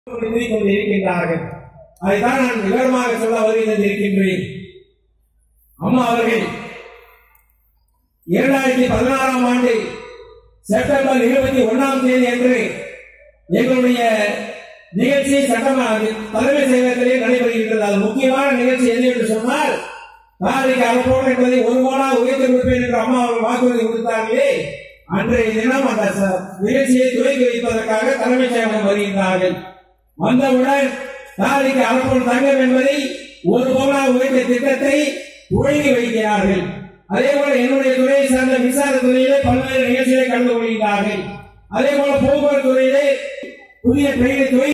நிறுத்திக் கொண்டிருக்கின்றார்கள் அதைத்தான் நான் விவரமாக சொல்ல வருகின்றிருக்கின்றேன் அம்மா அவர்கள் இரண்டாயிரத்தி பதினாறாம் ஆண்டு செப்டம்பர் இருபத்தி ஒன்னாம் தேதி அன்று எங்களுடைய நிகழ்ச்சி சட்டமாக தலைமை செயலகத்திலே நடைபெறுகின்றது அது முக்கியமான நிகழ்ச்சி எது என்று சொன்னால் தாரிக்கு அறப்போம் என்பதை ஒரு கோடா உயர்த்தி கொடுப்பேன் என்று அம்மா அவர்கள் வாக்குறுதி கொடுத்தார்களே அன்றைய தினம் அந்த ச- நிகழ்ச்சியை துவக்கி வைப்பதற்காக தலைமைச் செயலகம் வருகின்றார்கள் வந்தவுடன் தாரிக்கு அறப்போம் தங்கம் என்பதை ஒரு கோடா உயர்த்த திட்டத்தை துவங்கி வைக்கிறார்கள் அதே போல என்னுடைய துறையை சார்ந்த மின்சார துறையிலே பல்வேறு நிகழ்ச்சிகளை கலந்து கொள்கிறார்கள் அதே போல போக்குவரத்து துறையிலே புதிய ட்ரெயினை துவங்கி